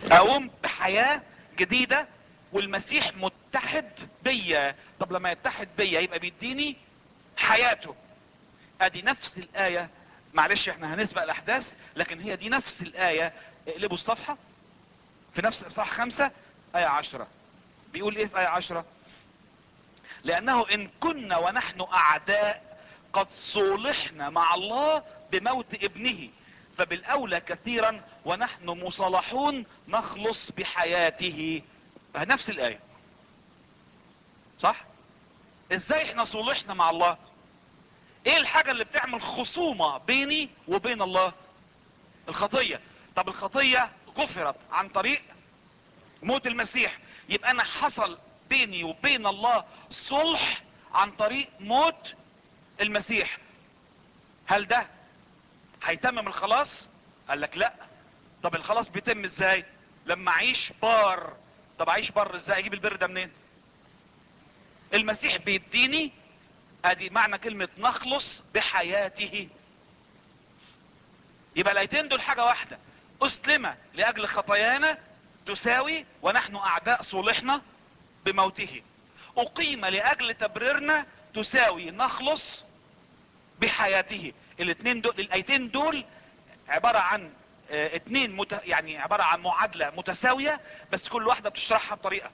اقوم بحياة جديدة والمسيح متحد بيا طب لما يتحد بيا يبقى بيديني حياته ادي نفس الاية معلش احنا هنسبق الاحداث لكن هي دي نفس الاية اقلبوا الصفحة في نفس اصحاح خمسة اية عشرة بيقول ايه في اية عشرة لانه ان كنا ونحن اعداء قد صولحنا مع الله بموت ابنه فبالاولى كثيرا ونحن مصالحون نخلص بحياته نفس الايه صح ازاي احنا صولحنا مع الله ايه الحاجة اللي بتعمل خصومة بيني وبين الله الخطية طب الخطية غفرت عن طريق موت المسيح يبقى انا حصل بيني وبين الله صلح عن طريق موت المسيح هل ده هيتمم الخلاص قال لك لا طب الخلاص بيتم ازاي لما اعيش بار طب اعيش بار ازاي اجيب البر ده منين المسيح بيديني ادي معنى كلمة نخلص بحياته يبقى الايتين دول حاجة واحدة اسلم لاجل خطايانا تساوي ونحن اعداء صلحنا بموته اقيم لاجل تبريرنا تساوي نخلص بحياته الاثنين دول الايتين دول عبارة عن اه اتنين مت... يعني عبارة عن معادلة متساوية بس كل واحدة بتشرحها بطريقة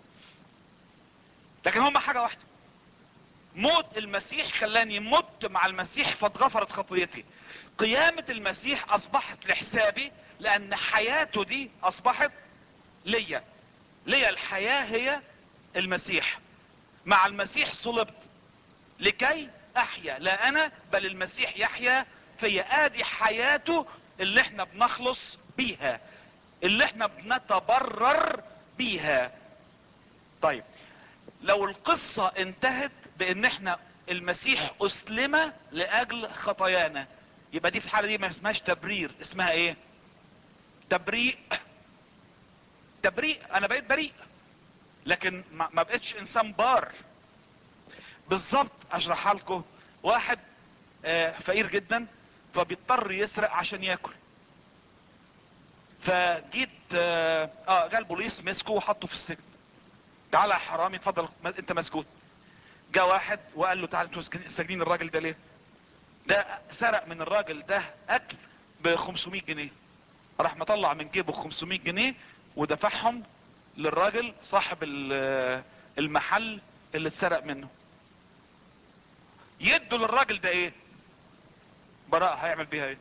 لكن هما حاجة واحدة موت المسيح خلاني مت مع المسيح فاتغفرت خطيتي قيامة المسيح اصبحت لحسابي لان حياته دي اصبحت ليا ليا الحياة هي المسيح مع المسيح صلبت لكي احيا لا انا بل المسيح يحيا في ادي حياته اللي احنا بنخلص بيها اللي احنا بنتبرر بيها طيب لو القصة انتهت بان احنا المسيح اسلم لاجل خطايانا يبقى دي في الحالة دي ما اسمهاش تبرير اسمها ايه تبريء تبريء انا بقيت بريء لكن ما ما بقتش انسان بار بالظبط اشرحها لكم واحد آه، فقير جدا فبيضطر يسرق عشان ياكل فجيت اه آه، جه البوليس مسكه وحطه في السجن تعالى يا حرامي اتفضل م- انت مسكوت جاء واحد وقال له تعالى انتوا مسكين- ساجنين الراجل ده ليه ده سرق من الراجل ده اكل ب 500 جنيه راح مطلع من جيبه 500 جنيه ودفعهم للراجل صاحب ال- المحل اللي اتسرق منه يدوا للراجل ده ايه براءة هيعمل بيها ايه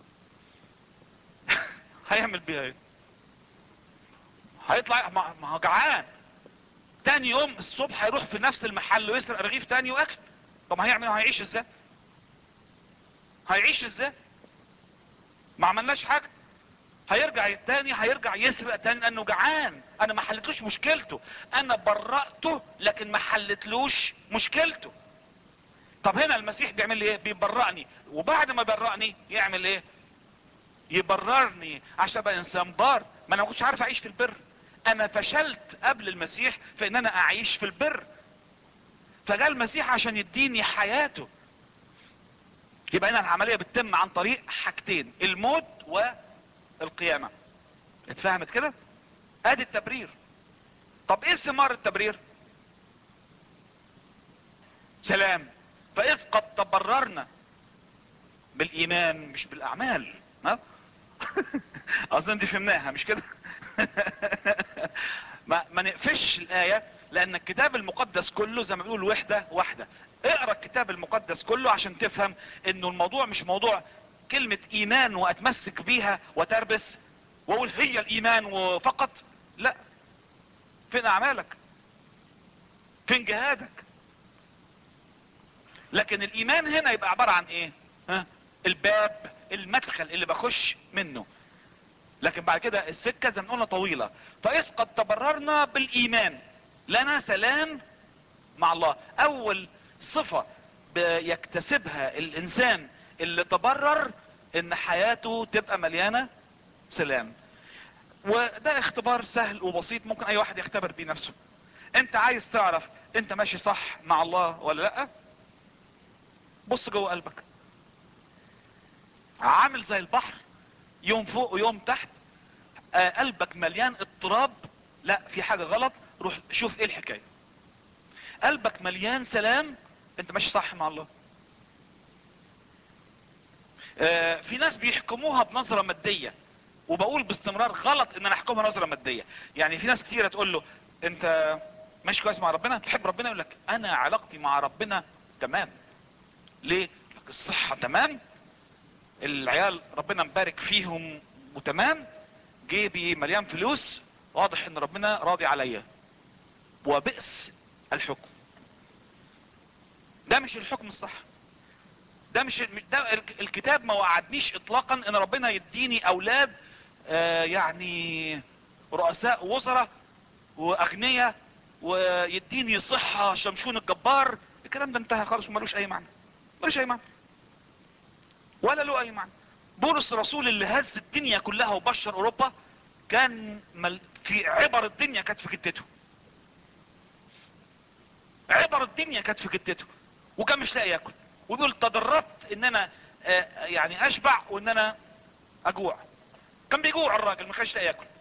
هيعمل بيها ايه هيطلع ما ما هو جعان تاني يوم الصبح هيروح في نفس المحل ويسرق رغيف تاني واكل طب هيعمل هيعيش ازاي هيعيش ازاي ما عملناش حاجة هيرجع تاني هيرجع يسرق تاني لانه جعان انا ما حلتلوش مشكلته انا برأته لكن ما حلتلوش مشكلته طب هنا المسيح بيعمل لي ايه بيبرأني وبعد ما يبرأني يعمل ايه يبررني عشان ابقى انسان بار ما انا ما كنتش عارف اعيش في البر انا فشلت قبل المسيح في ان انا اعيش في البر فجاء المسيح عشان يديني حياته يبقى هنا العملية بتتم عن طريق حاجتين الموت والقيامة اتفهمت كده ادي التبرير طب ايه ثمار التبرير سلام فاذ قد تبررنا بالايمان مش بالاعمال ها اظن دي فهمناها مش كده ما, ما نقفش الايه لان الكتاب المقدس كله زي ما بيقول وحده واحده اقرا الكتاب المقدس كله عشان تفهم انه الموضوع مش موضوع كلمه ايمان واتمسك بيها وتربس واقول هي الايمان وفقط لا فين اعمالك فين جهادك لكن الايمان هنا يبقى عبارة عن ايه ها؟ الباب المدخل اللي بخش منه لكن بعد كده السكة زي ما قلنا طويلة فإذ قد تبررنا بالإيمان لنا سلام مع الله أول صفة يكتسبها الإنسان اللي تبرر إن حياته تبقى مليانة سلام وده اختبار سهل وبسيط ممكن أي واحد يختبر بيه نفسه أنت عايز تعرف أنت ماشي صح مع الله ولا لأ بص جوه قلبك عامل زي البحر يوم فوق ويوم تحت آه قلبك مليان اضطراب لا في حاجة غلط روح شوف ايه الحكاية قلبك مليان سلام انت ماشي صح مع الله آه في ناس بيحكموها بنظرة مادية وبقول باستمرار غلط ان انا احكمها نظرة مادية يعني في ناس كتيرة تقول له انت ماشي كويس مع ربنا تحب ربنا يقول لك انا علاقتي مع ربنا تمام ليه لك الصحة تمام العيال ربنا مبارك فيهم وتمام جيبي مليان فلوس واضح ان ربنا راضي عليا وبئس الحكم ده مش الحكم الصح ده مش ده الكتاب ما وعدنيش اطلاقا ان ربنا يديني اولاد آه يعني رؤساء وزراء واغنياء ويديني صحة شمشون الجبار الكلام ده انتهى خالص وملوش اي معنى ملوش اي معنى ولا له اي معنى بولس الرسول اللي هز الدنيا كلها وبشر اوروبا كان مل... في عبر الدنيا كانت في جدته عبر الدنيا كانت في جدته وكان مش لاقي ياكل وبيقول تدربت ان انا آه يعني اشبع وان انا اجوع كان بيجوع الراجل ما كانش لاقي ياكل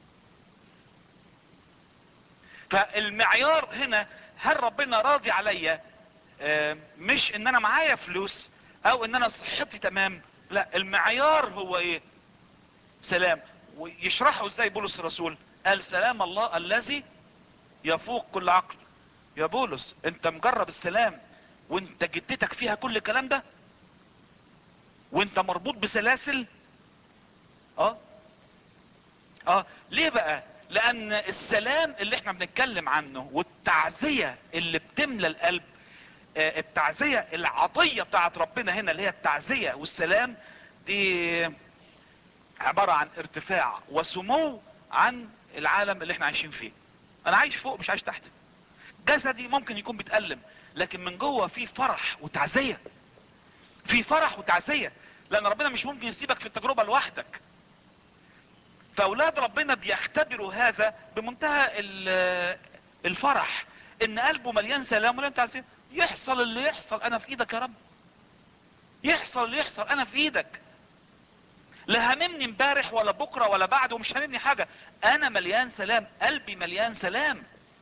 فالمعيار هنا هل ربنا راضي عليا آه مش ان انا معايا فلوس او ان انا صحتي تمام لا المعيار هو ايه سلام ويشرحه ازاي بولس الرسول قال سلام الله الذي يفوق كل عقل يا بولس انت مجرب السلام وانت جدتك فيها كل الكلام ده وانت مربوط بسلاسل اه اه ليه بقى لان السلام اللي احنا بنتكلم عنه والتعزية اللي بتملى القلب آه التعزية العطية بتاعت ربنا هنا اللي هي التعزية والسلام دي عبارة عن ارتفاع وسمو عن العالم اللي احنا عايشين فيه انا عايش فوق مش عايش تحت جسدي ممكن يكون بيتألم لكن من جوه في فرح وتعزية في فرح وتعزية لان ربنا مش ممكن يسيبك في التجربة لوحدك فاولاد ربنا بيختبروا هذا بمنتهى الفرح ان قلبه مليان سلام ومليان تعزية يحصل اللي يحصل انا في ايدك يا رب يحصل اللي يحصل انا في ايدك لا هممني امبارح ولا بكرة ولا بعد ومش هممني حاجة انا مليان سلام قلبي مليان سلام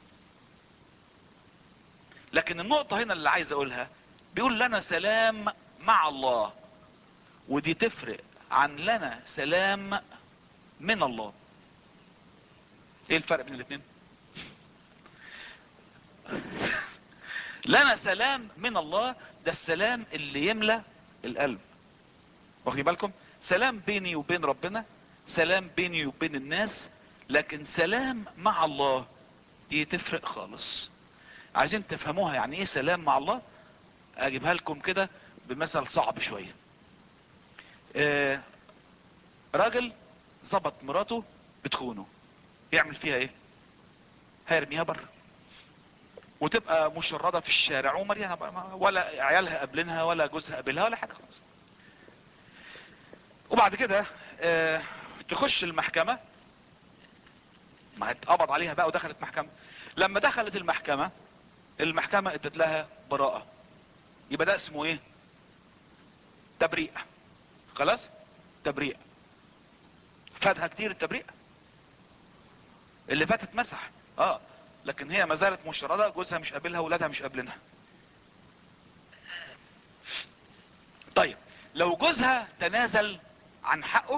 لكن النقطة هنا اللي عايز اقولها بيقول لنا سلام مع الله ودي تفرق عن لنا سلام من الله ايه الفرق بين الاثنين لنا سلام من الله ده السلام اللي يملى القلب واخدين بالكم سلام بيني وبين ربنا سلام بيني وبين الناس لكن سلام مع الله دي تفرق خالص عايزين تفهموها يعني ايه سلام مع الله اجيبها لكم كده بمثل صعب شوية آه راجل ظبط مراته بتخونه يعمل فيها ايه هيرميها بره وتبقى مشردة في الشارع ومريانة ولا عيالها قابلينها ولا جوزها قابلها ولا حاجة خالص وبعد كده اه تخش المحكمة ما اتقبض عليها بقى ودخلت محكمة لما دخلت المحكمة المحكمة ادت لها براءة يبقى ده اسمه ايه تبريء خلاص تبريء فاتها كتير التبريء اللي فاتت مسح اه لكن هي ما زالت مشردة جوزها مش قابلها ولادها مش قابلينها طيب لو جوزها تنازل عن حقه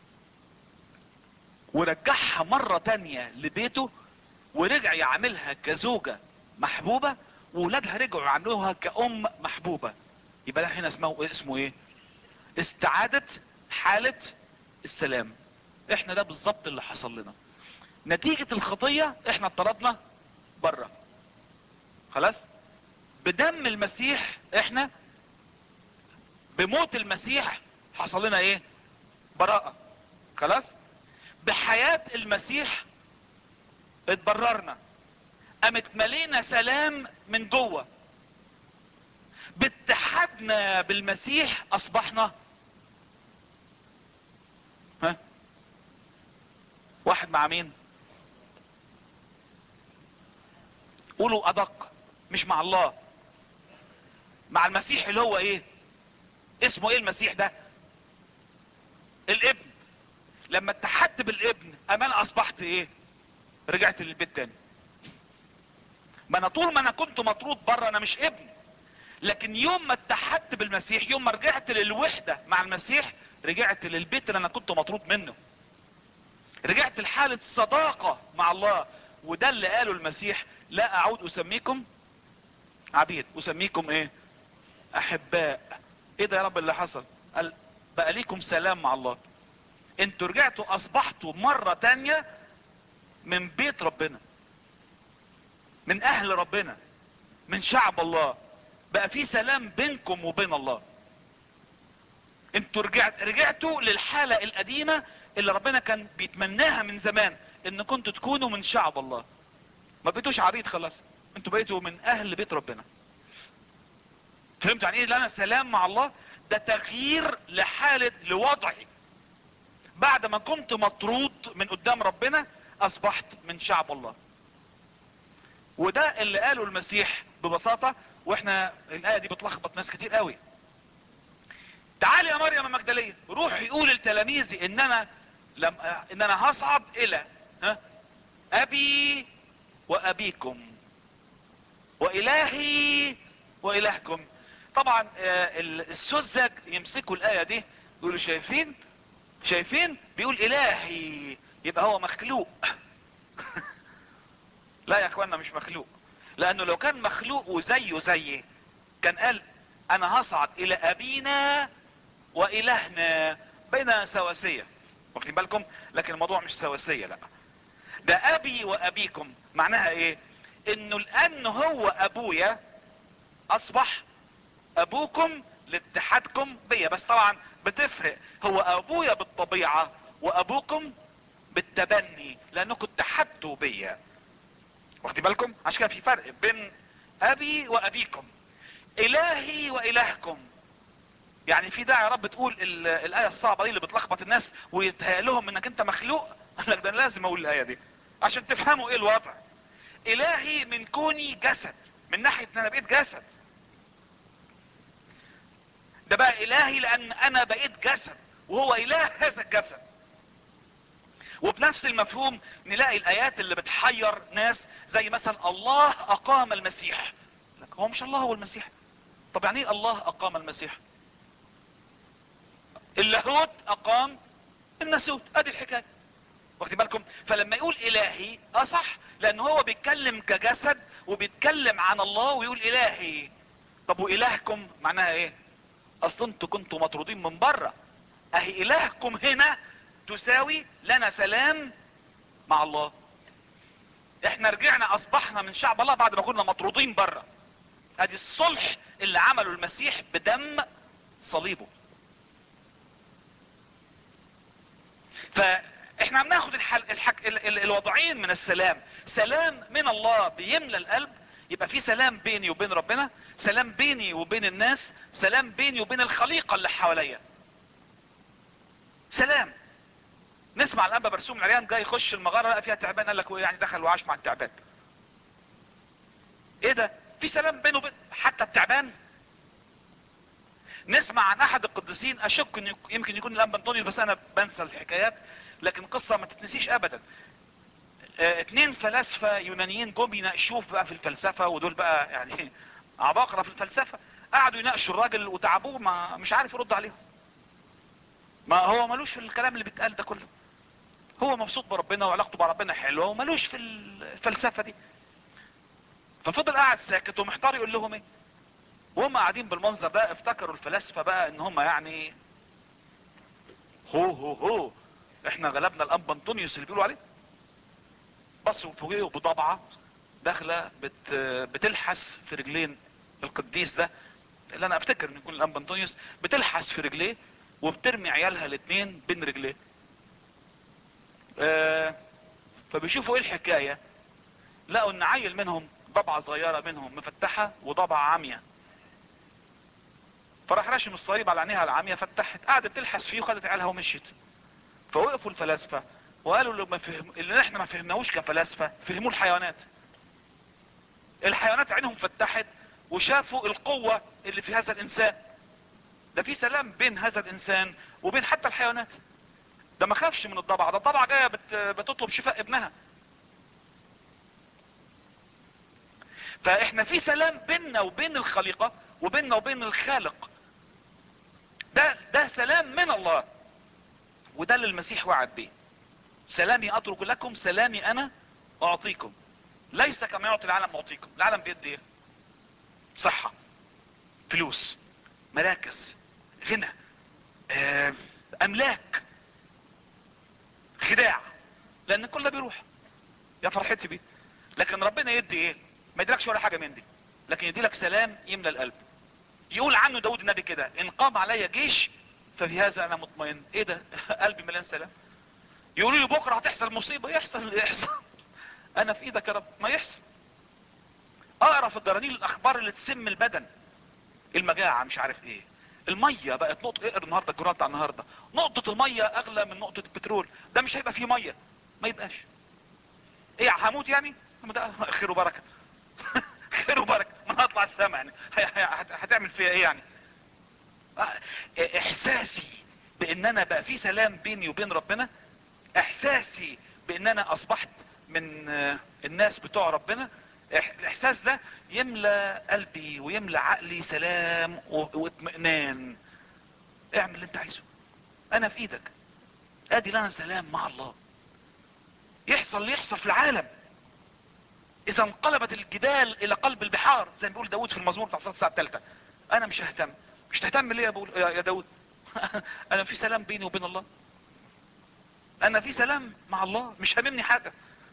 ورجعها مرة تانية لبيته ورجع يعملها كزوجة محبوبة وولادها رجعوا يعملوها كأم محبوبة يبقى ده هنا اسمه اسمه ايه استعادة حالة السلام احنا ده بالظبط اللي حصل لنا نتيجة الخطية احنا اتطردنا بره خلاص بدم المسيح احنا بموت المسيح حصل لنا ايه براءة خلاص بحياة المسيح اتبررنا قامت ملينا سلام من جوه باتحادنا بالمسيح اصبحنا ها واحد مع مين قولوا ادق مش مع الله مع المسيح اللي هو ايه اسمه ايه المسيح ده الابن لما اتحدت بالابن امان اصبحت ايه رجعت للبيت تاني ما انا طول ما انا كنت مطرود بره انا مش ابن لكن يوم ما اتحدت بالمسيح يوم ما رجعت للوحدة مع المسيح رجعت للبيت اللي انا كنت مطرود منه رجعت لحالة صداقة مع الله وده اللي قاله المسيح لا اعود اسميكم عبيد اسميكم ايه احباء ايه ده يا رب اللي حصل قال بقى ليكم سلام مع الله انتوا رجعتوا اصبحتوا مرة تانية من بيت ربنا من اهل ربنا من شعب الله بقى في سلام بينكم وبين الله انتوا رجعت رجعتوا للحالة القديمة اللي ربنا كان بيتمناها من زمان ان كنتوا تكونوا من شعب الله ما بقيتوش عبيد خلاص انتوا بقيتوا من اهل بيت ربنا فهمت يعني ايه لنا سلام مع الله ده تغيير لحالة لوضعي بعد ما كنت مطرود من قدام ربنا اصبحت من شعب الله وده اللي قاله المسيح ببساطة واحنا الاية دي بتلخبط ناس كتير قوي تعالي يا مريم المجدلية روح يقول لتلاميذي ان انا لم ان انا هصعد الى ها ابي وابيكم والهي والهكم طبعا آه، السذج يمسكوا الايه دي يقولوا شايفين شايفين بيقول الهي يبقى هو مخلوق لا يا اخوانا مش مخلوق لانه لو كان مخلوق وزيه زيي كان قال انا هصعد الى ابينا والهنا بين سواسية واخدين بالكم لكن الموضوع مش سواسية لا ده ابي وابيكم معناها ايه انه لان هو ابويا اصبح ابوكم لاتحادكم بيا بس طبعا بتفرق هو ابويا بالطبيعة وابوكم بالتبني لانكم اتحدتوا بيا واخدين بالكم عشان كده في فرق بين ابي وابيكم الهي والهكم يعني في داعي يا رب تقول ال- الايه الصعبه دي اللي بتلخبط الناس ويتهيأ لهم انك انت مخلوق قال لك ده أنا لازم اقول الايه دي عشان تفهموا ايه الوضع الهي من كوني جسد من ناحيه ان انا بقيت جسد ده بقى الهي لان انا بقيت جسد وهو اله هذا الجسد وبنفس المفهوم نلاقي الايات اللي بتحير ناس زي مثلا الله اقام المسيح لك هو مش الله هو المسيح طب يعني ايه الله اقام المسيح اللاهوت اقام الناسوت ادي الحكايه واخدين بالكم فلما يقول الهي اه صح لان هو بيتكلم كجسد وبيتكلم عن الله ويقول الهي طب والهكم معناها ايه اصل انتوا كنتوا مطرودين من بره اهي الهكم هنا تساوي لنا سلام مع الله احنا رجعنا اصبحنا من شعب الله بعد ما كنا مطرودين بره ادي الصلح اللي عمله المسيح بدم صليبه فاحنا عم ناخد الحل... الحك... ال... ال... الوضعين من السلام سلام من الله بيملى القلب يبقى في سلام بيني وبين ربنا سلام بيني وبين الناس سلام بيني وبين الخليقة اللي حواليا سلام نسمع الانبا برسوم العريان جاي يخش المغارة لقى فيها تعبان قال لك هو يعني دخل وعاش مع التعبان ايه ده في سلام بينه وبين حتى التعبان نسمع عن احد القديسين اشك ان يمكن يكون الانبا انطونيوس بس انا بنسى الحكايات لكن قصة ما تتنسيش ابدا اه اتنين فلاسفة يونانيين جم يناقشوه بقى في الفلسفة ودول بقى يعني عباقرة في الفلسفة قعدوا يناقشوا الراجل وتعبوه ما مش عارف يرد عليهم ما هو ملوش في الكلام اللي بيتقال ده كله هو مبسوط بربنا وعلاقته بربنا حلوه وملوش في الفلسفه دي ففضل قاعد ساكت ومحتار يقول لهم ايه وهم قاعدين بالمنظر ده افتكروا الفلاسفه بقى ان هم يعني هو هو هو احنا غلبنا الاب انطونيوس اللي بيقولوا عليه بصوا فوجئوا بضبعه داخله بت بتلحس في رجلين القديس ده اللي انا افتكر ان يكون الاب انطونيوس بتلحس في رجليه وبترمي عيالها الاثنين بين رجليه آه فبيشوفوا ايه الحكاية لقوا ان عيل منهم ضبعة صغيرة منهم مفتحة وضبعة عامية فراح راشم الصليب على عينيها العامية فتحت قعدت تلحس فيه وخدت عيالها ومشيت فوقفوا الفلاسفة وقالوا اللي, ما فهم... اللي احنا ما فهمناهوش كفلاسفة فهموا الحيوانات الحيوانات عينهم فتحت وشافوا القوة اللي في هذا الانسان ده في سلام بين هذا الانسان وبين حتى الحيوانات ده ما خافش من الضبعه ده الضبعه جايه بت... بتطلب شفاء ابنها فاحنا في سلام بيننا وبين الخليقه وبيننا وبين الخالق ده ده سلام من الله وده اللي المسيح وعد بيه سلامي اترك لكم سلامي انا اعطيكم ليس كما يعطي العالم اعطيكم العالم بيدي ايه صحة فلوس مراكز غنى آه، املاك خداع لان كل ده بيروح يا فرحتي بيه لكن ربنا يدي ايه ما يديلكش ولا حاجة من دي لكن يديلك سلام يملى القلب يقول عنه داود النبي كده ان قام علي جيش ففي هذا انا مطمئن ايه ده قلبي مليان سلام يقولوا لي بكره هتحصل مصيبه يحصل اللي يحصل انا في ايدك يا رب ما يحصل اقرا في الجرانيل الاخبار اللي تسم البدن المجاعه مش عارف ايه الميه بقت نقطه اقرا النهارده الجرانيل بتاع النهارده نقطه الميه اغلى من نقطه البترول ده مش هيبقى فيه ميه ما يبقاش ايه هموت يعني ما ده خير وبركه خير وبركه ما أنا هطلع السما يعني هي- هي- هت- هتعمل فيها ايه يعني آه، احساسي بان انا بقى في سلام بيني وبين ربنا احساسي بان انا اصبحت من آه، الناس بتوع ربنا إح- الاحساس ده يملى قلبي ويملى عقلي سلام و- واطمئنان اعمل اللي انت عايزه انا في ايدك ادي لنا سلام مع الله يحصل اللي يحصل في العالم اذا انقلبت الجبال الى قلب البحار زي ما بيقول داود في المزمور بتاع صلاة الساعه الثالثه انا مش ههتم مش تهتم ليه يا بقول يا يا داود انا في سلام بيني وبين الله انا في سلام مع الله مش هاممني حاجه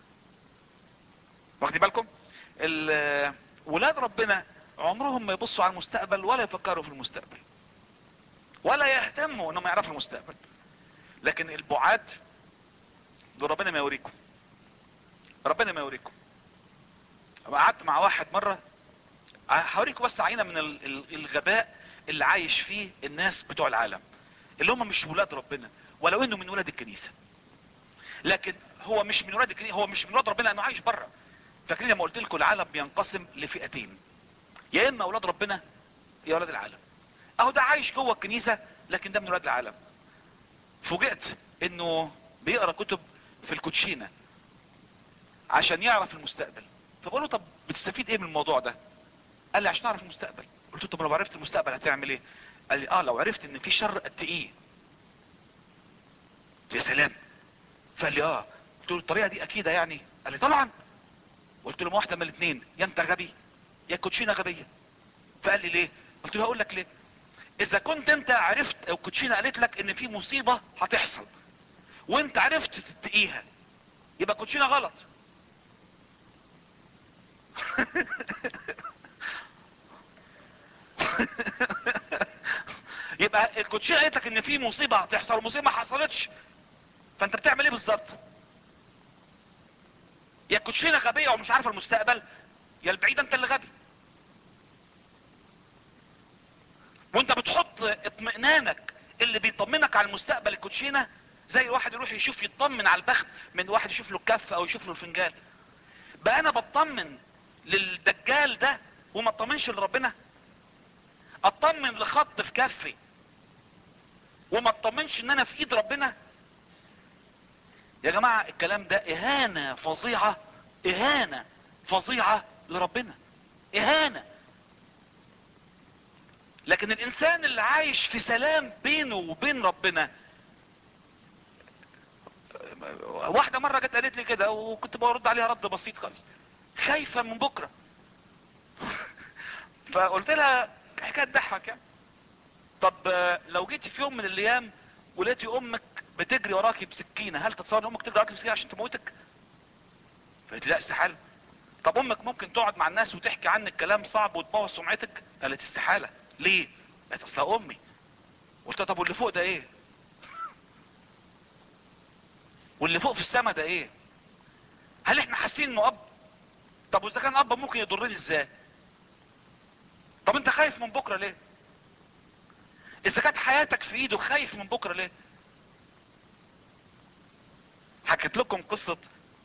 واخدين بالكم ال- ولاد ربنا عمرهم ما يبصوا على المستقبل ولا يفكروا في المستقبل ولا يهتموا انهم يعرفوا المستقبل لكن البعاد دول ربنا ما يوريكم ربنا ما يوريكم قعدت مع واحد مرة هوريكم بس عينة من ال- ال- الغباء اللي عايش فيه الناس بتوع العالم اللي هم مش ولاد ربنا ولو انه من ولاد الكنيسة لكن هو مش من ولاد الكنيسة هو مش من ولاد ربنا لانه عايش بره فاكرين لما قلت لكم العالم بينقسم لفئتين يا اما اولاد ربنا يا اولاد العالم اهو ده عايش جوه الكنيسة لكن ده من ولاد العالم فوجئت انه بيقرا كتب في الكوتشينة عشان يعرف المستقبل فبقول له طب بتستفيد ايه من الموضوع ده قال لي عشان اعرف المستقبل قلت له طب لو عرفت المستقبل هتعمل ايه قال لي اه لو عرفت ان في شر اتقيه يا سلام فقال لي اه قلت له الطريقه دي اكيده يعني قال لي طبعا قلت له ما واحده من الاثنين يا انت غبي يا الكوتشينه غبيه فقال لي ليه قلت له هقول لك ليه اذا كنت انت عرفت او الكوتشينه قالت لك ان في مصيبه هتحصل وانت عرفت تتقيها يبقى الكوتشينه غلط يبقى الكوتشينه قالت لك ان في مصيبه هتحصل ومصيبه ما حصلتش فانت بتعمل ايه بالظبط يا الكوتشينه غبيه ومش عارفه المستقبل يا البعيد انت اللي غبي وانت بتحط اطمئنانك اللي بيطمنك على المستقبل الكوتشينه زي واحد يروح يشوف يطمن على البخت من واحد يشوف له الكف او يشوف له الفنجان بقى انا بطمن للدجال ده وما اطمنش لربنا اطمن لخط في كفي وما اطمنش ان انا في ايد ربنا يا جماعة الكلام ده اهانة فظيعة اهانة فظيعة لربنا اهانة لكن الانسان اللي عايش في سلام بينه وبين ربنا واحدة مرة جت قالت لي كده وكنت برد عليها رد بسيط خالص خايفة من بكرة فقلت لها حكاية تضحك يعني طب آه، لو جيتي في يوم من الايام ولقيتي امك بتجري وراكي بسكينة هل تتصور ان امك تجري وراكي بسكينة عشان تموتك فقلت لا استحالة طب امك ممكن تقعد مع الناس وتحكي عنك كلام صعب وتبوظ سمعتك قالت استحالة ليه قالت اصلها امي قلت لها طب واللي فوق ده ايه واللي فوق في السما ده ايه هل احنا حاسين انه اب طب واذا كان اب ممكن يضرني ازاي طب انت خايف من بكره ليه اذا كانت حياتك في ايده خايف من بكره ليه حكيت لكم قصة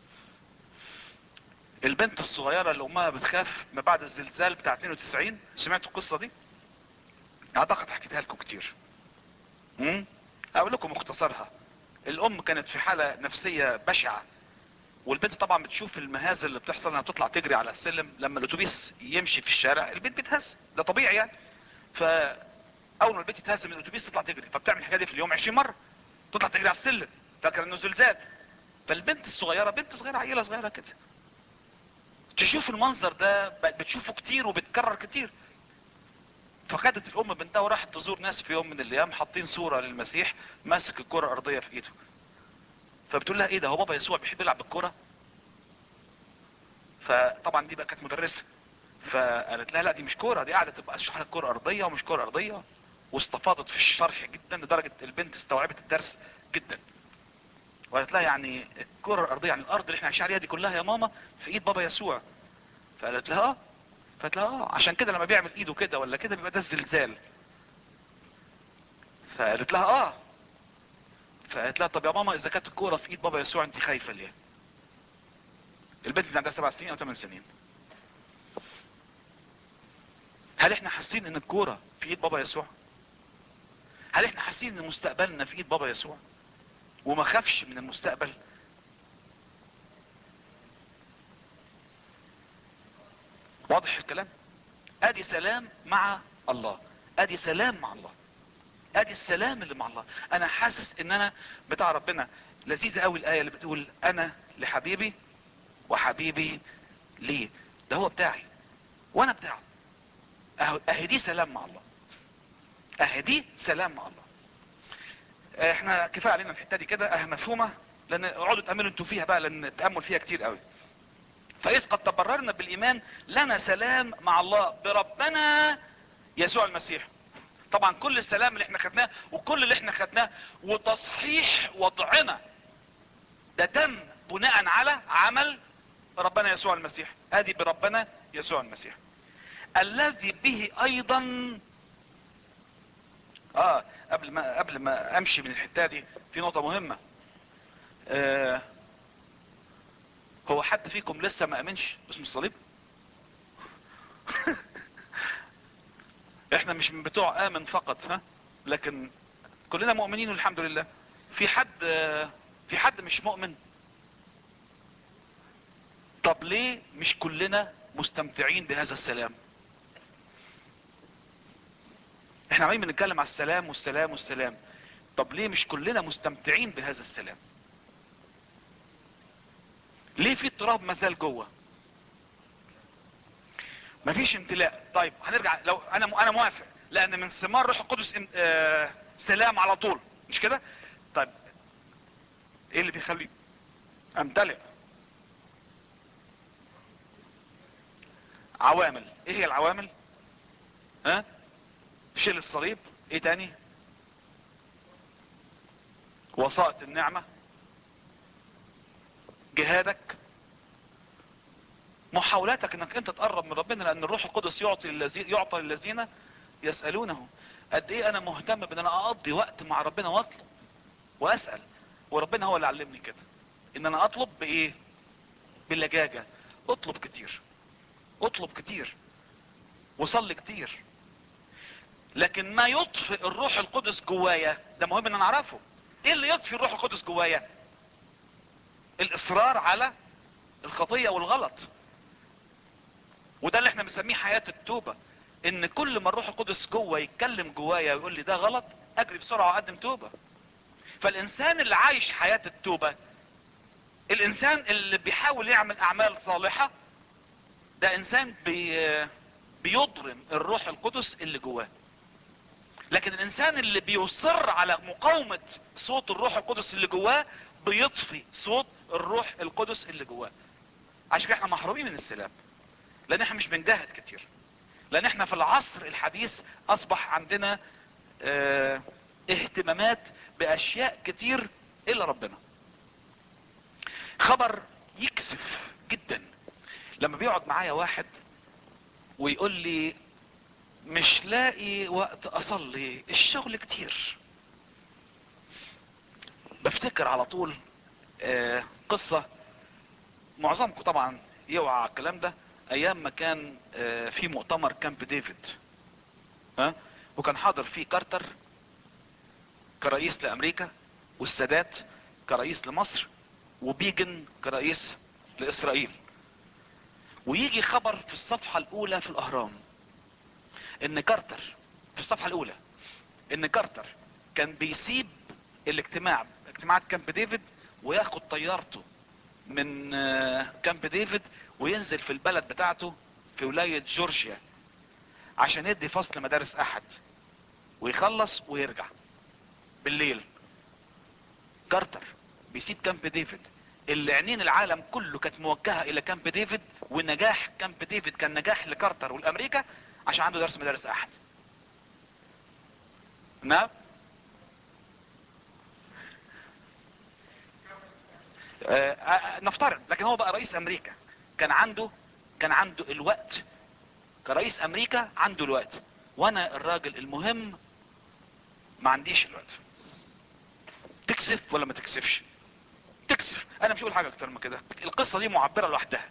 البنت الصغيرة اللي امها بتخاف ما بعد الزلزال بتاع 92 سمعتوا القصة دي اعتقد حكيتها لكم كتير امم اقول لكم مختصرها الام كانت في حالة نفسية بشعة والبنت طبعا بتشوف المهازل اللي بتحصل انها تطلع تجري على السلم لما الاتوبيس يمشي في الشارع البنت بتهز ده طبيعي يعني فاول ما البنت تهز من الاتوبيس تطلع تجري فبتعمل الحكايه دي في اليوم 20 مره تطلع تجري على السلم فاكر انه زلزال فالبنت الصغيره بنت صغيره عيله صغيره كده تشوف المنظر ده بقت بتشوفه كتير وبتكرر كتير فخدت الام بنتها وراحت تزور ناس في يوم من الايام حاطين صوره للمسيح ماسك الكره الارضيه في ايده فبتقول لها ايه ده هو بابا يسوع بيحب يلعب بالكره فطبعا دي بقى كانت مدرسه فقالت لها لا دي مش كوره دي قاعده تبقى اشرح لك كره ارضيه ومش كره ارضيه واستفاضت في الشرح جدا لدرجه البنت استوعبت الدرس جدا وقالت لها يعني الكره الارضيه يعني الارض اللي احنا عايشين عليها دي كلها يا ماما في ايد بابا يسوع فقالت لها اه فقالت لها اه عشان كده لما بيعمل ايده كده ولا كده بيبقى ده الزلزال فقالت لها اه فقالت لها طب يا ماما اذا كانت الكوره في ايد بابا يسوع انت خايفه ليه البنت اللي عندها سبع سنين او ثمان سنين هل احنا حاسين ان الكوره في ايد بابا يسوع هل احنا حاسين ان مستقبلنا في ايد بابا يسوع وما خافش من المستقبل واضح الكلام ادي سلام مع الله ادي سلام مع الله ادي السلام اللي مع الله انا حاسس ان انا بتاع ربنا لذيذة قوي الاية اللي بتقول انا لحبيبي وحبيبي ليه ده هو بتاعي وانا بتاعه أهو- اهي دي سلام مع الله اهي دي سلام مع الله احنا كفايه علينا الحته دي كده اه مفهومه لان اقعدوا تاملوا انتوا فيها بقى لان التامل فيها كتير قوي فاذ قد تبررنا بالايمان لنا سلام مع الله بربنا يسوع المسيح طبعا كل السلام اللي احنا خدناه وكل اللي احنا خدناه وتصحيح وضعنا ده تم بناء على عمل ربنا يسوع المسيح ادي بربنا يسوع المسيح الذي به ايضا اه قبل ما قبل ما امشي من الحته دي في نقطه مهمه آه هو حد فيكم لسه ما امنش باسم الصليب احنا مش من بتوع امن فقط ها لكن كلنا مؤمنين والحمد لله في حد آه، في حد مش مؤمن طب ليه مش كلنا مستمتعين بهذا السلام احنا عمالين بنتكلم على السلام والسلام والسلام طب ليه مش كلنا مستمتعين بهذا السلام ليه في اضطراب مازال جوه مفيش امتلاء طيب هنرجع لو انا انا موافق لان من ثمار روح القدس ام- آه سلام على طول مش كده طيب ايه اللي بيخلي امتلئ عوامل ايه هي العوامل ها شيل الصليب ايه تاني وسائط النعمة جهادك محاولاتك انك انت تقرب من ربنا لان الروح القدس يعطي الذي يعطى للذين يسألونه قد ايه انا مهتم بان انا اقضي وقت مع ربنا واطلب واسأل وربنا هو اللي علمني كده ان انا اطلب بايه باللجاجة اطلب كتير اطلب كتير وصلي كتير لكن ما يطفئ الروح القدس جوايا ده مهم ان انا اعرفه ايه اللي يطفي الروح القدس جوايا الاصرار على الخطية والغلط وده اللي احنا بنسميه حياة التوبة ان كل ما الروح القدس جوه يتكلم جوايا ويقول لي ده غلط اجري بسرعة واقدم توبة فالانسان اللي عايش حياة التوبة الانسان اللي بيحاول يعمل اعمال صالحة ده انسان بي بيضرم الروح القدس اللي جواه لكن الانسان اللي بيصر على مقاومة صوت الروح القدس اللي جواه بيطفي صوت الروح القدس اللي جواه عشان كده احنا محرومين من السلام لان احنا مش بنجاهد كتير لان احنا في العصر الحديث اصبح عندنا اه اهتمامات باشياء كتير الا ربنا خبر يكسف جدا لما بيقعد معايا واحد ويقول لي مش لاقي وقت اصلي الشغل كتير بفتكر على طول آه قصة معظمكم طبعا يوعى على الكلام ده ايام ما كان آه في مؤتمر كامب ديفيد ها وكان حاضر فيه كارتر كرئيس لامريكا والسادات كرئيس لمصر وبيجن كرئيس لاسرائيل ويجي خبر في الصفحة الاولى في الاهرام ان كارتر في الصفحة الاولى ان كارتر كان بيسيب الاجتماع اجتماعات كامب ديفيد وياخد طيارته من آه، كامب ديفيد وينزل في البلد بتاعته في ولاية جورجيا عشان يدي فصل مدارس احد ويخلص ويرجع بالليل كارتر بيسيب كامب ديفيد اللي عينين العالم كله كانت موجهة الى كامب ديفيد ونجاح كامب ديفيد كان نجاح لكارتر والامريكا عشان عنده درس مدارس احد نعم آه، آه، نفترض لكن هو بقى رئيس امريكا كان عنده كان عنده الوقت كرئيس امريكا عنده الوقت وانا الراجل المهم ما عنديش الوقت تكسف ولا ما تكسفش تكسف انا مش هقول حاجه اكتر من كده القصه دي معبره لوحدها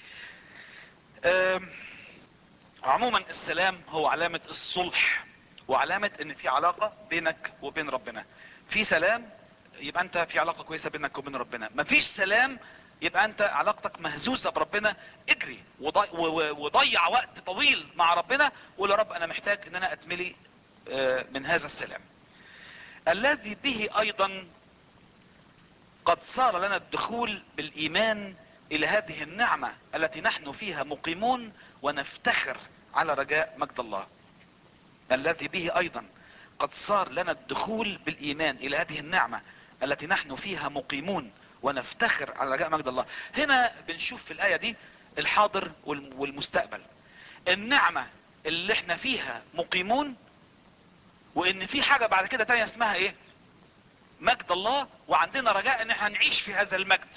آم، عموما السلام هو علامه الصلح وعلامه ان في علاقه بينك وبين ربنا في سلام يبقى انت في علاقه كويسه بينك وبين ربنا مفيش سلام يبقى انت علاقتك مهزوزه بربنا اجري وضي- و- و- وضيع وقت طويل مع ربنا وقول يا رب انا محتاج ان انا اتملي آه، من هذا السلام الذي به ايضا قد صار لنا الدخول بالايمان الى هذه النعمة التي نحن فيها مقيمون ونفتخر على رجاء مجد الله الذي به ايضا قد صار لنا الدخول بالايمان الى هذه النعمة التي نحن فيها مقيمون ونفتخر على رجاء مجد الله هنا بنشوف في الاية دي الحاضر والم- والمستقبل النعمة اللي احنا فيها مقيمون وان في حاجة بعد كده تانية اسمها ايه مجد الله وعندنا رجاء ان احنا نعيش في هذا المجد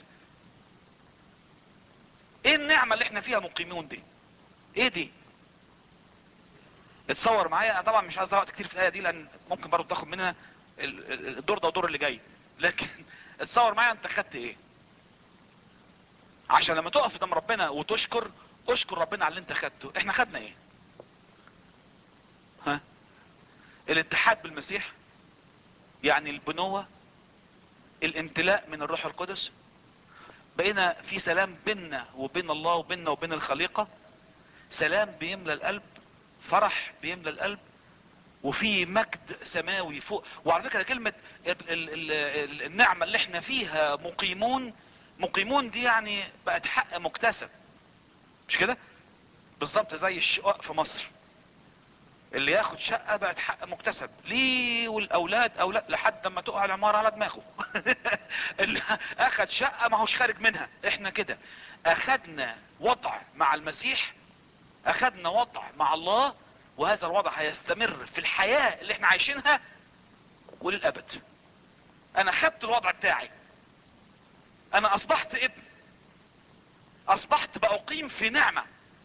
ايه النعمة اللي احنا فيها مقيمون دي ايه دي اتصور معايا انا طبعا مش عايز وقت كتير في الايه دي لان ممكن برضه تاخد مننا ال- ال- الدور ده والدور اللي جاي لكن اتصور معايا انت خدت ايه عشان لما تقف قدام ربنا وتشكر اشكر ربنا على اللي انت خدته احنا خدنا ايه ها الاتحاد بالمسيح يعني البنوة الامتلاء من الروح القدس بقينا في سلام بيننا وبين الله وبيننا وبين الخليقة سلام بيملى القلب فرح بيملى القلب وفي مجد سماوي فوق وعلى فكرة كلمة ال ال ال ال النعمة اللي احنا فيها مقيمون مقيمون دي يعني بقت حق مكتسب مش كده بالظبط زي الشقق في مصر اللي ياخد شقة بقت حق مكتسب ليه والاولاد اولاد لحد ما تقع العمارة على دماغه اللي اخد شقة ما هوش خارج منها احنا كده اخدنا وضع مع المسيح اخدنا وضع مع الله وهذا الوضع هيستمر في الحياة اللي احنا عايشينها وللابد انا خدت الوضع بتاعي انا اصبحت ابن اصبحت باقيم في نعمة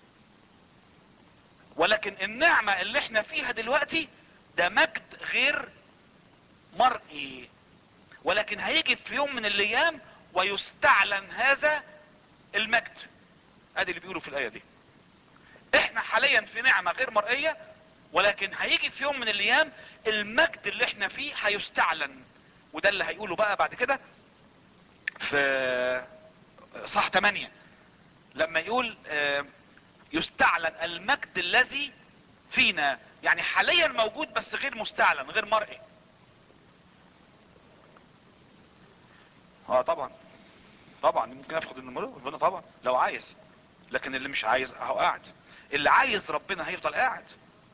ولكن النعمة اللي احنا فيها دلوقتي ده مجد غير مرئي ولكن هيجي في يوم من الايام ويستعلن هذا المجد ادي اللي بيقولوا في الاية دي احنا حاليا في نعمة غير مرئية ولكن هيجي في يوم من الايام المجد اللي احنا فيه هيستعلن وده اللي هيقوله بقى بعد كده في صح 8 لما يقول آه، يستعلن المجد الذي فينا يعني حاليا موجود بس غير مستعلن غير مرئي اه طبعا طبعا ممكن افقد النمو ربنا طبعا لو عايز لكن اللي مش عايز اهو قاعد اللي عايز ربنا هيفضل قاعد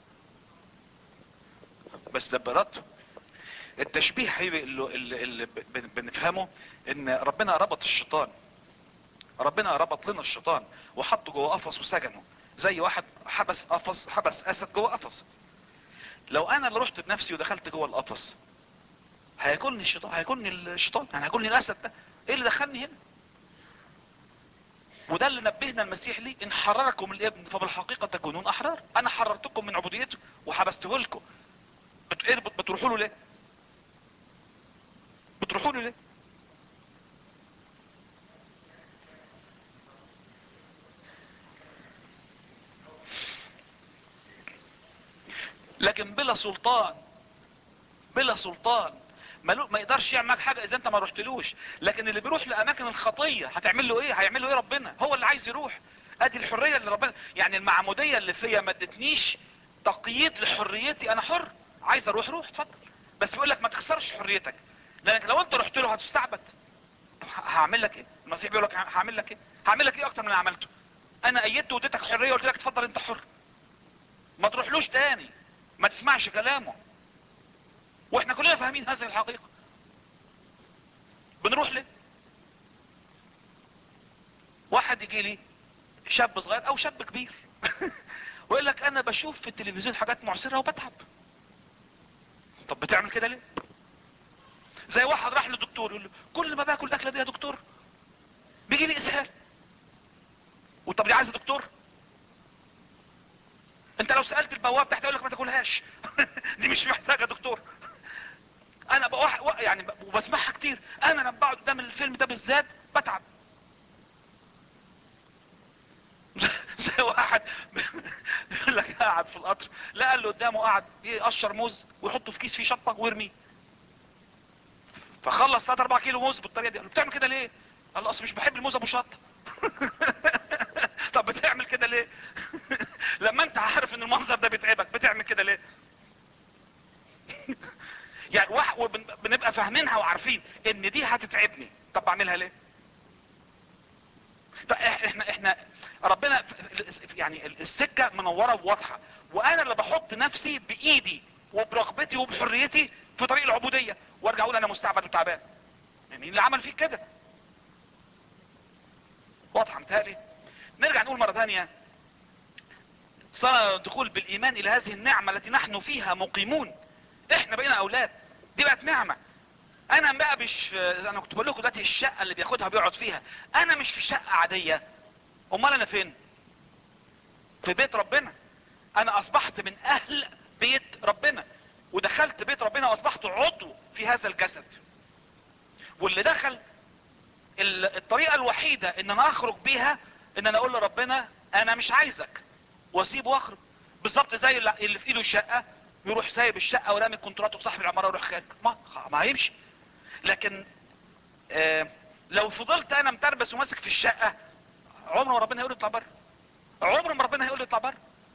بس ده بارادته التشبيه حبيبي اللي, اللي, اللي بن- بنفهمه ان ربنا ربط الشيطان ربنا ربط لنا الشيطان وحطه جوه قفص وسجنه زي واحد حبس قفص حبس اسد جوه قفص لو انا اللي رحت بنفسي ودخلت جوه القفص هياكلني الشيطان هياكلني الشيطان يعني هياكلني الاسد ده ايه اللي دخلني هنا وده اللي نبهنا المسيح ليه ان حرركم الابن فبالحقيقة تكونون احرار انا حررتكم من عبوديته وحبسته لكم بت... إيه بت- بتروحوا له ليه بتروحوا له ليه لكن بلا سلطان بلا سلطان ملو ما يقدرش يعمل معاك حاجه اذا انت ما رحتلوش لكن اللي بيروح لاماكن الخطيه هتعمل له ايه هيعمل له ايه ربنا هو اللي عايز يروح ادي الحريه اللي ربنا يعني المعموديه اللي فيا ما ادتنيش تقييد لحريتي انا حر عايز اروح روح اتفضل بس بيقول لك ما تخسرش حريتك لانك لو انت رحت له هتستعبد طب ه- هعمل لك ايه المسيح بيقول لك ه- هعمل لك ايه هعمل لك ايه اكتر من اللي عملته انا ايدت واديتك حريه وقلت لك اتفضل انت حر ما تروحلوش تاني ما تسمعش كلامه واحنا كلنا فاهمين هذه الحقيقه بنروح ليه واحد يجي لي شاب صغير او شاب كبير ويقول لك انا بشوف في التلفزيون حاجات معسره وبتعب طب بتعمل كده ليه زي واحد راح للدكتور يقول له كل ما باكل الاكله دي يا دكتور بيجي لي اسهال وطب دي عايزه دكتور انت لو سالت البواب تحت يقول لك ما تاكلهاش دي مش محتاجه دكتور انا بوح... و- يعني ب- وبسمعها كتير انا لما بقعد قدام الفيلم ده بالذات بتعب زي واحد يقول لك قاعد في القطر لقى اللي قدامه قاعد يقشر موز ويحطه في كيس فيه شطه ويرميه فخلص 3 4 كيلو موز بالطريقه دي قال له بتعمل كده ليه؟ قال له اصل مش بحب الموز ابو شطه طب بتعمل كده ليه؟ لما انت عارف ان المنظر ده بيتعبك بتعمل كده ليه؟ يعني واحد وبن- بنبقى فاهمينها وعارفين ان دي هتتعبني طب بعملها ليه؟ طب إح- احنا احنا ربنا ف- ف- يعني السكه منوره وواضحه وانا اللي بحط نفسي بايدي وبرغبتي وبحريتي في طريق العبوديه وارجع اقول انا مستعبد وتعبان يعني مين اللي عمل فيك كده واضحه متهيألي نرجع نقول مره ثانيه صار الدخول بالايمان الى هذه النعمه التي نحن فيها مقيمون احنا بقينا اولاد دي بقت نعمه انا بقى مش انا كنت بقول لكم دلوقتي الشقه اللي بياخدها بيقعد فيها انا مش في شقه عاديه امال انا فين في بيت ربنا انا اصبحت من اهل بيت ربنا ودخلت بيت ربنا واصبحت عضو في هذا الجسد واللي دخل ال- الطريقه الوحيده ان انا اخرج بيها ان انا اقول لربنا انا مش عايزك واسيبه واخرج بالظبط زي اللي اللي في ايده الشقه يروح سايب الشقه ورامي كونتراته بصاحب العماره ويروح خارج ما ما هيمشي لكن آه لو فضلت انا متربس وماسك في الشقه عمر ما ربنا هيقول لي اطلع بره عمر ما ربنا هيقول لي اطلع بره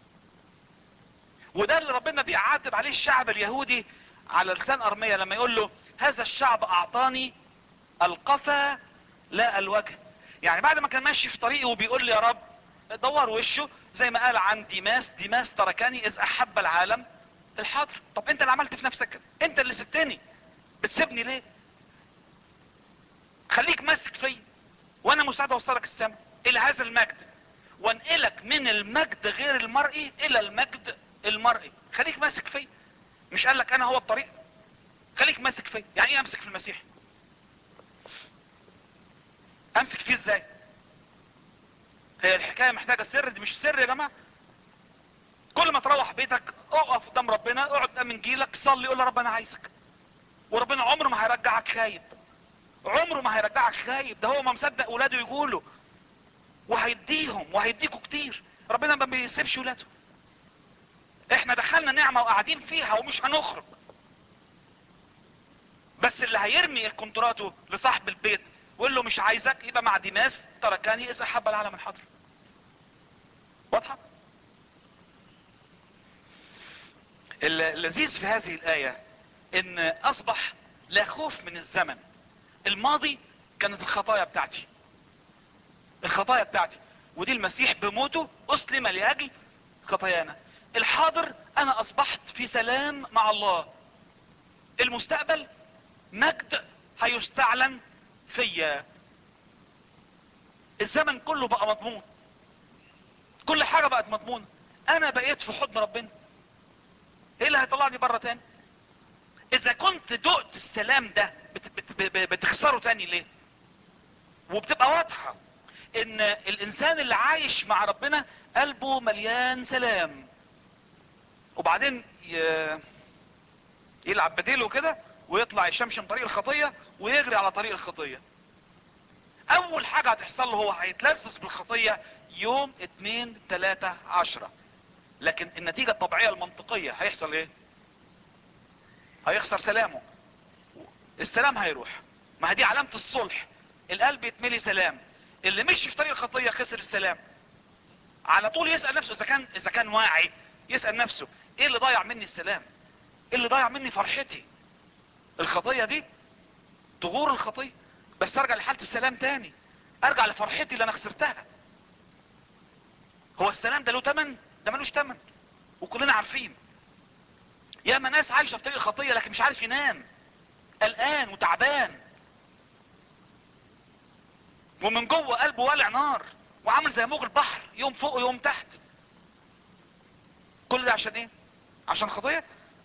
وده اللي ربنا بيعاتب عليه الشعب اليهودي على لسان ارميا لما يقول له هذا الشعب اعطاني القفا لا الوجه يعني بعد ما كان ماشي في طريقه وبيقول لي يا رب دور وشه زي ما قال عن ديماس ديماس تركني اذ احب العالم الحاضر طب انت اللي عملت في نفسك كده انت اللي سبتني بتسيبني ليه خليك ماسك فيا وانا مستعد اوصلك السماء الى هذا المجد وانقلك من المجد غير المرئي الى المجد المرئي خليك ماسك فيا مش قال لك انا هو الطريق خليك ماسك فيا يعني ايه امسك في المسيح امسك فيه ازاي هي الحكايه محتاجه سر دي مش سر يا جماعه كل ما تروح بيتك اقف قدام ربنا اقعد قدام انجيلك صلي قول يا رب انا عايزك وربنا عمره ما هيرجعك خايب عمره ما هيرجعك خايب ده هو ما مصدق ولاده يقولوا وهيديهم وهيديكوا كتير ربنا ما بيسيبش ولاده احنا دخلنا نعمه وقاعدين فيها ومش هنخرج بس اللي هيرمي الكونتراتو لصاحب البيت ويقول له مش عايزك يبقى مع ديماس تركاني اذا حب العالم الحاضر واضحه اللذيذ في هذه الايه ان اصبح لا خوف من الزمن الماضي كانت الخطايا بتاعتي الخطايا بتاعتي ودي المسيح بموته اسلم لاجل خطايانا الحاضر انا اصبحت في سلام مع الله المستقبل مجد هيستعلن فيا الزمن كله بقى مضمون كل حاجة بقت مضمونة انا بقيت في حضن ربنا ايه اللي هيطلعني بره تاني اذا كنت دقت السلام ده بت بت بت بتخسره تاني ليه وبتبقى واضحة ان الانسان اللي عايش مع ربنا قلبه مليان سلام وبعدين ي... يلعب بديله كده ويطلع يشمشم طريق الخطية ويجري على طريق الخطية اول حاجة هتحصل له هو هيتلذذ بالخطية يوم اتنين تلاتة عشرة لكن النتيجة الطبيعية المنطقية هيحصل ايه هيخسر سلامه السلام هيروح ما هي دي علامة الصلح القلب يتملي سلام اللي مشي في طريق الخطية خسر السلام على طول يسأل نفسه اذا كان اذا كان واعي يسأل نفسه ايه اللي ضيع مني السلام ايه اللي ضيع مني فرحتي الخطية دي تغور الخطية بس ارجع لحالة السلام تاني ارجع لفرحتي اللي انا خسرتها هو السلام ده له تمن ده ملوش تمن وكلنا عارفين ياما ناس عايشة في طريق الخطية لكن مش عارف ينام قلقان وتعبان ومن جوه قلبه والع نار وعامل زي موج البحر يوم فوق ويوم تحت كل ده عشان ايه عشان خطية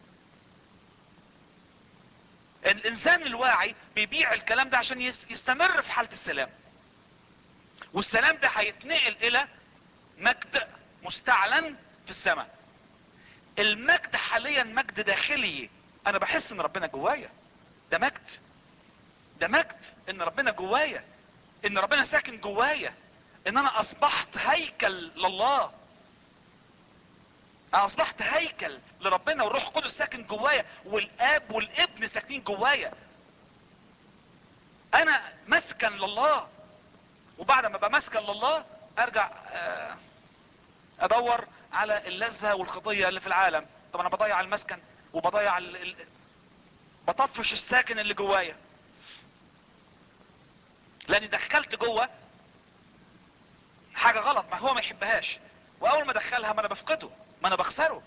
الانسان الواعي بيبيع الكلام ده عشان يس- يستمر في حالة السلام والسلام ده هيتنقل الى مجد مستعلن في السماء المجد حاليا مجد داخلي انا بحس ان ربنا جوايا ده مجد ده مجد ان ربنا جوايا ان ربنا ساكن جوايا ان انا اصبحت هيكل لله انا اصبحت هيكل لربنا والروح القدس ساكن جوايا والاب والابن ساكنين جوايا انا مسكن لله وبعد ما ابقى مسكن لله ارجع آه، ادور على اللذة والخطية اللي في العالم طب انا بضيع المسكن وبضيع ال... ال... بطفش الساكن اللي جوايا لاني دخلت جوه حاجة غلط ما هو ما يحبهاش واول ما ادخلها ما انا بفقده ما انا بخسره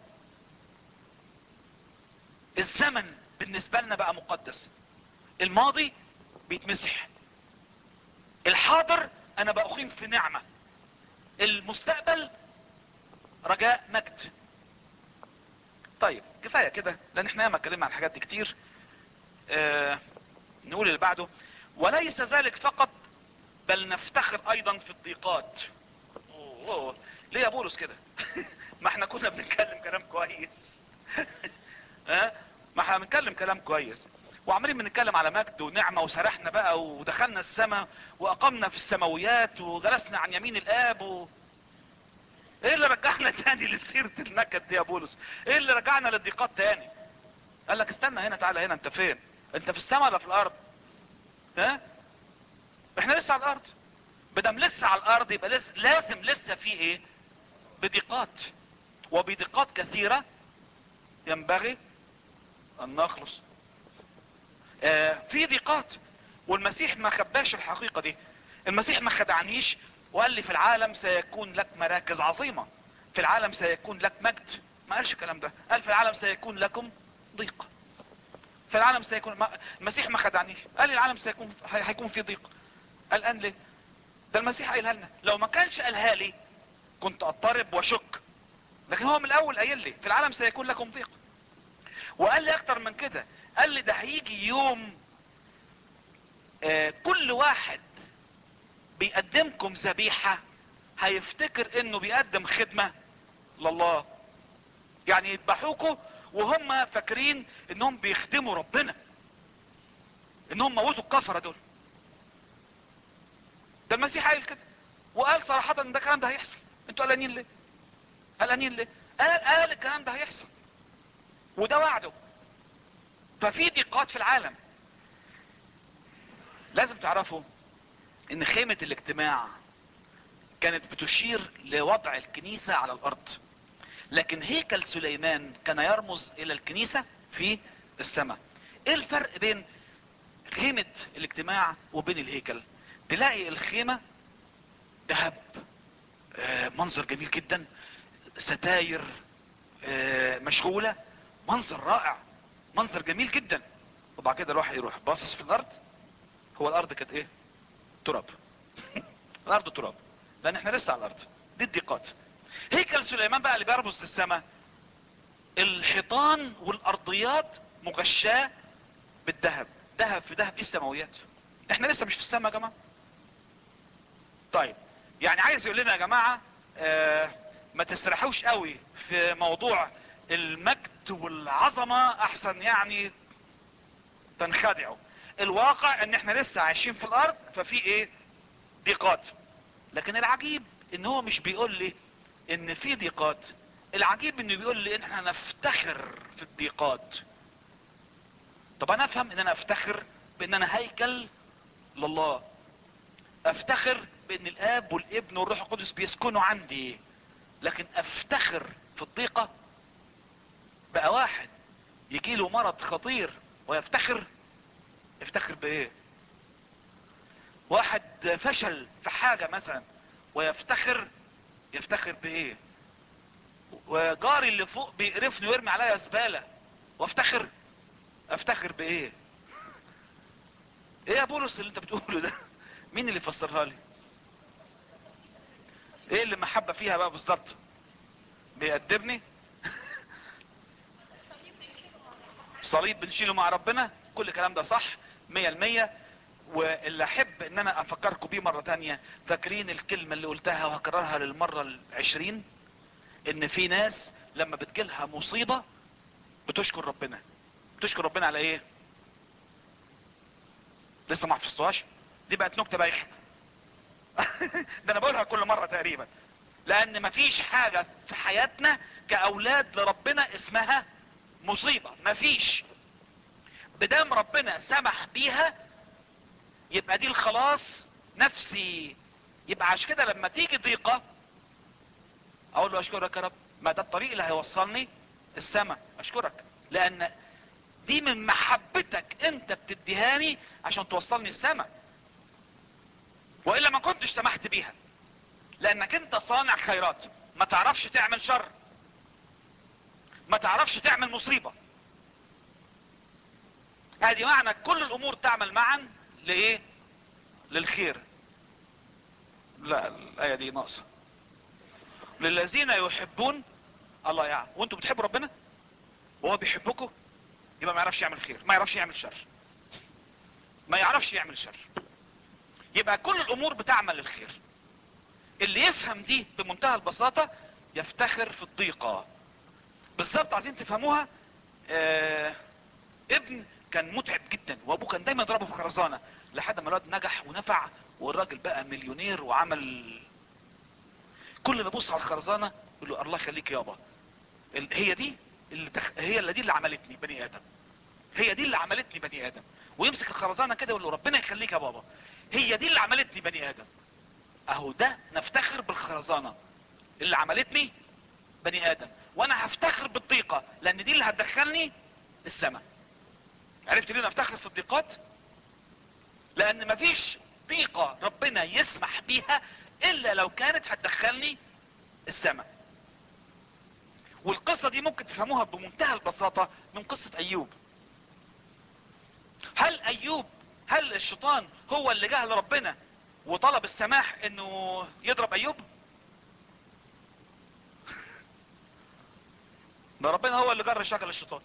الزمن بالنسبة لنا بقى مقدس الماضي بيتمسح الحاضر انا بقيم في نعمة المستقبل رجاء مجد طيب كفاية كده لان احنا ما اتكلمنا عن الحاجات دي كتير آه نقول اللي بعده وليس ذلك فقط بل نفتخر ايضا في الضيقات أوه أوه. ليه يا بولس كده ما احنا كنا بنتكلم كلام كويس ها ما احنا بنتكلم كلام كويس وعمالين بنتكلم على مجد ونعمة وسرحنا بقى ودخلنا السماء واقمنا في السماويات وجلسنا عن يمين الاب و... ايه اللي رجعنا تاني لسيرة النكد دي يا بولس ايه اللي رجعنا للضيقات تاني قال لك استنى هنا تعالى هنا انت فين انت في السماء ولا في الارض ها احنا لسه على الارض بدم لسه على الارض يبقى لسه لازم لسه في ايه بضيقات وبضيقات كثيرة ينبغي ان نخلص آه في ضيقات والمسيح ما خباش الحقيقة دي المسيح ما خدعنيش وقال لي في العالم سيكون لك مراكز عظيمة في العالم سيكون لك مجد ما قالش الكلام ده قال في العالم سيكون لكم ضيق في العالم سيكون ما المسيح ما خدعنيش قال لي العالم سيكون هي- هيكون في ضيق الان ليه ده المسيح قايلها لنا لو ما كانش قالها لي كنت اضطرب واشك لكن هو من الاول قايل لي في العالم سيكون لكم ضيق وقال لي اكتر من كده قال لي ده هيجي يوم آه كل واحد بيقدمكم ذبيحة هيفتكر انه بيقدم خدمة لله يعني يذبحوكوا وهم فاكرين انهم بيخدموا ربنا انهم موتوا الكفرة دول ده المسيح قال كده وقال صراحة ان ده الكلام ده هيحصل انتوا قلقانين ليه قلقانين ليه قال قال الكلام ده هيحصل وده وعده ففي ضيقات في العالم لازم تعرفوا ان خيمة الاجتماع كانت بتشير لوضع الكنيسة على الارض لكن هيكل سليمان كان يرمز الى الكنيسة في السماء ايه الفرق بين خيمة الاجتماع وبين الهيكل تلاقي الخيمة ذهب آه، منظر جميل جدا ستاير آه، مشغولة منظر رائع منظر جميل جدا وبعد كده الواحد يروح باصص في الارض هو الارض كانت ايه تراب الارض تراب لان احنا لسه على الارض دي الضيقات هيكل سليمان بقى اللي بيرمز للسماء الحيطان والارضيات مغشاة بالذهب ذهب في ذهب دي السماويات احنا لسه مش في السماء يا جماعة طيب يعني عايز يقول لنا يا جماعة آه ما تسرحوش قوي في موضوع المجد والعظمة احسن يعني تنخدعوا الواقع ان احنا لسه عايشين في الارض ففي ايه ضيقات لكن العجيب ان هو مش بيقول لي ان في ضيقات العجيب انه بيقول لي ان احنا نفتخر في الضيقات طب انا افهم ان انا افتخر بان انا هيكل لله افتخر بان الاب والابن والروح القدس بيسكنوا عندي لكن افتخر في الضيقة بقى واحد يجي له مرض خطير ويفتخر يفتخر بايه واحد فشل في حاجة مثلا ويفتخر يفتخر بايه وجاري اللي فوق بيقرفني ويرمي عليا زبالة وافتخر افتخر بايه ايه يا بولس اللي انت بتقوله ده مين اللي فسرها لي ايه اللي محبة فيها بقى بالظبط بيأدبني صليب بنشيله مع ربنا كل الكلام ده صح مية المية واللي احب ان انا افكركم بيه مرة تانية فاكرين الكلمة اللي قلتها وهكررها للمرة العشرين ان في ناس لما بتجيلها مصيبة بتشكر ربنا بتشكر ربنا على ايه لسه ما حفظتوهاش دي بقت نكتة بايخة ده انا بقولها كل مرة تقريبا لان مفيش حاجة في حياتنا كاولاد لربنا اسمها مصيبة مفيش بدام ربنا سمح بيها يبقى دي الخلاص نفسي يبقى عشان كده لما تيجي ضيقة اقول له اشكرك يا رب ما ده الطريق اللي هيوصلني السماء اشكرك لان دي من محبتك انت بتديهاني عشان توصلني السماء والا ما كنتش سمحت بيها لانك انت صانع خيرات ما تعرفش تعمل شر ما تعرفش تعمل مصيبة هذه معنى كل الامور تعمل معا لايه للخير لا الايه دي ناقصه للذين يحبون الله يعلم وانتوا بتحبوا ربنا وهو بيحبكم يبقى ما يعرفش يعمل خير ما يعرفش يعمل شر ما يعرفش يعمل شر يبقى كل الامور بتعمل للخير اللي يفهم دي بمنتهى البساطة يفتخر في الضيقة بالظبط عايزين تفهموها آه ابن كان متعب جدا وابوه كان دايما يضربه في خرزانة لحد ما الواد نجح ونفع والراجل بقى مليونير وعمل كل ما يبص على الخرزانة يقول له الله يخليك يابا هي دي اللي تخ... هي اللي دي اللي عملتني بني ادم هي دي اللي عملتني بني ادم ويمسك الخرزانة كده يقول له ربنا يخليك يا بابا هي دي اللي عملتني بني ادم اهو ده نفتخر بالخرزانة اللي عملتني بني ادم وانا هفتخر بالضيقة لان دي اللي هتدخلني السماء عرفت ليه نفتخر في الضيقات لان مفيش ضيقة ربنا يسمح بيها الا لو كانت هتدخلني السماء والقصة دي ممكن تفهموها بمنتهى البساطة من قصة ايوب هل ايوب هل الشيطان هو اللي جه لربنا وطلب السماح انه يضرب ايوب ده ربنا هو اللي جر شكل الشيطان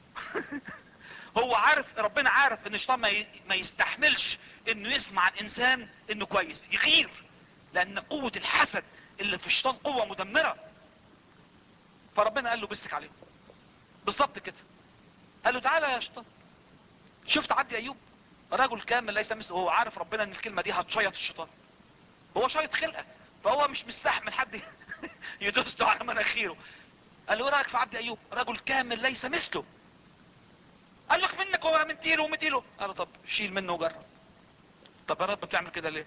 هو عارف ربنا عارف ان الشيطان ما ما يستحملش انه يسمع عن انسان انه كويس يغير لان قوة الحسد اللي في الشيطان قوة مدمرة فربنا قال له بسك عليه بالظبط كده قال له تعالى يا شيطان شفت عدي ايوب رجل كامل ليس مثله هو عارف ربنا ان الكلمة دي هتشيط الشيطان هو شيط خلقه فهو مش مستحمل حد يدوس له على مناخيره قال له ايه رايك في عبد ايوب رجل كامل ليس مثله قال لك منك هو من تيله ومن تيله قال له طب شيل منه وجرب طب يا رب بتعمل كده ليه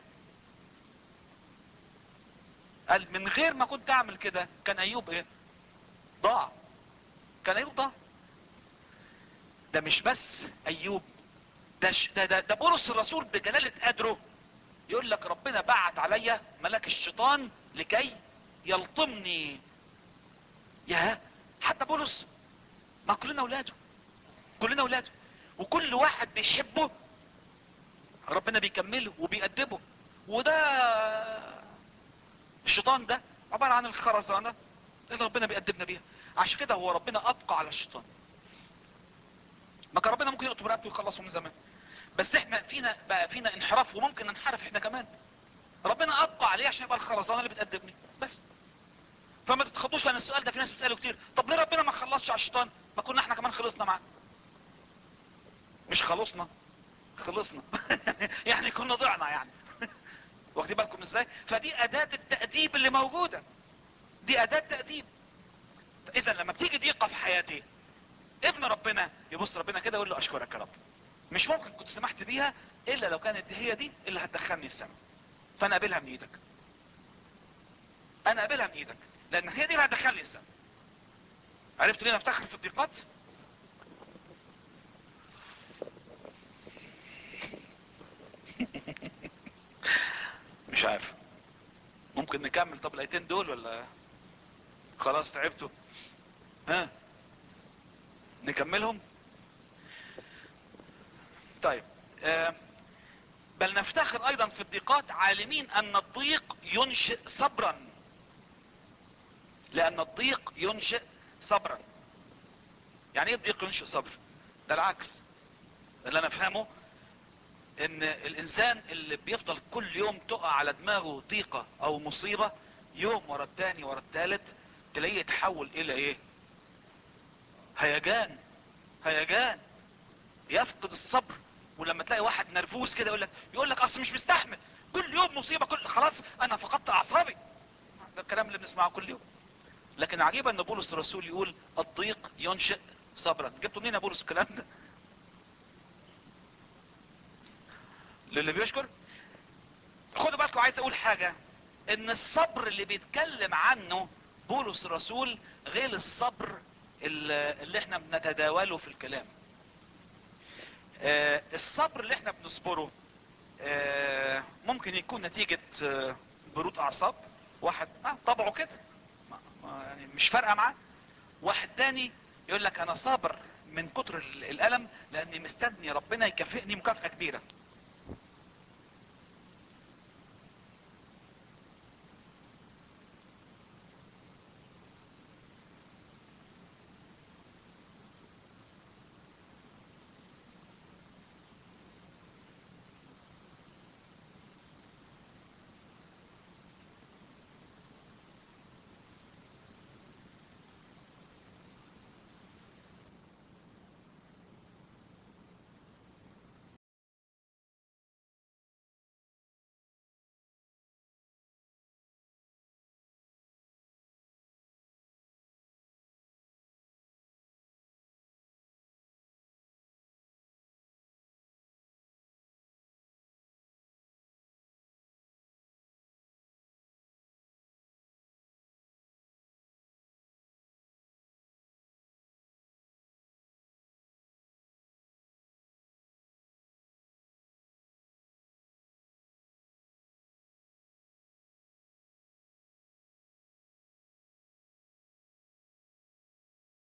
قال من غير ما كنت اعمل كده كان ايوب ايه ضاع كان ايوب ضاع ده مش بس ايوب ده ش... ده ده, ده بولس الرسول بجلالة قدره يقول لك ربنا بعت عليا ملاك الشيطان لكي يلطمني يا حتى بولس ما كلنا اولاده كلنا اولاده وكل واحد بيحبه ربنا بيكمله وبيأدبه وده الشيطان ده عبارة عن الخرزانة اللي ربنا بيأدبنا بيها عشان كده هو ربنا ابقى على الشيطان ما كان ربنا ممكن يقطب رقبته ويخلصه من زمان بس احنا فينا بقى فينا انحراف وممكن ننحرف احنا كمان ربنا ابقى عليه عشان يبقى الخرزانه اللي بتأدبني بس فما تتخضوش لان السؤال ده في ناس بتساله كتير طب ليه ربنا ما خلصش على الشيطان ما كنا احنا كمان خلصنا معاه مش خلصنا خلصنا يعني كنا ضعنا يعني واخدين بالكم ازاي فدي اداة التأديب اللي موجودة دي اداة تأديب اذا لما بتيجي ضيقة في حياتي ابن ربنا يبص ربنا كده يقول له اشكرك يا رب مش ممكن كنت سمحت بيها الا لو كانت هي دي اللي هتدخلني السماء فانا قابلها من ايدك انا قابلها من ايدك لان هي دي اللي هتدخلني السماء عرفت ليه نفتخر في الضيقات مش عارف ممكن نكمل طب الايتين دول ولا خلاص تعبتوا ها نكملهم طيب آه بل نفتخر ايضا في الضيقات عالمين ان الضيق ينشئ صبرا لان الضيق ينشئ صبرا يعني ايه الضيق ينشئ صبر ده العكس اللي انا افهمه ان الانسان اللي بيفضل كل يوم تقع على دماغه ضيقة او مصيبة يوم ورا التاني ورا التالت تلاقيه يتحول الى ايه هيجان هيجان يفقد الصبر ولما تلاقي واحد نرفوز كده يقول لك يقول لك اصل مش مستحمل كل يوم مصيبة كل خلاص انا فقدت اعصابي ده الكلام اللي بنسمعه كل يوم لكن عجيب ان بولس الرسول يقول الضيق ينشئ صبرا جبتوا منين يا بولس الكلام ده للي بيشكر خدوا بالكم عايز اقول حاجة ان الصبر اللي بيتكلم عنه بولس الرسول غير الصبر اللي اللي احنا بنتداوله في الكلام آه الصبر اللي احنا بنصبره آه ممكن يكون نتيجة آه برود اعصاب واحد آه طبعه كده ما- ما- يعني مش فارقة معاه واحد تاني يقول لك انا صابر من كتر ال- الالم لاني مستني ربنا يكافئني مكافأة كبيرة